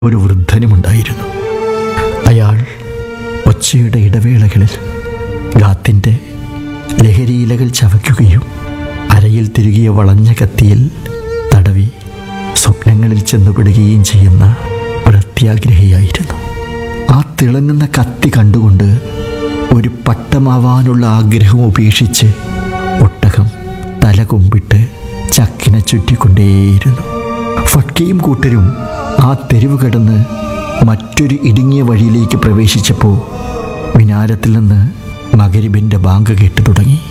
ഒരു വൃദ്ധനുമുണ്ടായിരുന്നു അയാൾ ഒച്ചയുടെ ഇടവേളകളിൽ ഗാത്തിൻ്റെ ലഹരിയിലകൾ ചവയ്ക്കുകയും അരയിൽ തിരുകിയ വളഞ്ഞ കത്തിയിൽ തടവി സ്വപ്നങ്ങളിൽ ചെന്നുപെടുകയും ചെയ്യുന്ന ഒരു അത്യാഗ്രഹിയായിരുന്നു ആ തിളങ്ങുന്ന കത്തി കണ്ടുകൊണ്ട് ഒരു പട്ടമാവാനുള്ള ആഗ്രഹം ഉപേക്ഷിച്ച് ഒട്ടകം തല കുമ്പിട്ട് ചക്കിനെ ചുറ്റിക്കൊണ്ടേയിരുന്നു ഫട്കയും കൂട്ടരും ആ തെരുവ് കടന്ന് മറ്റൊരു ഇടുങ്ങിയ വഴിയിലേക്ക് പ്രവേശിച്ചപ്പോൾ മിനാരത്തിൽ നിന്ന് മകരിബിൻ്റെ ബാങ്ക് കേട്ടു തുടങ്ങി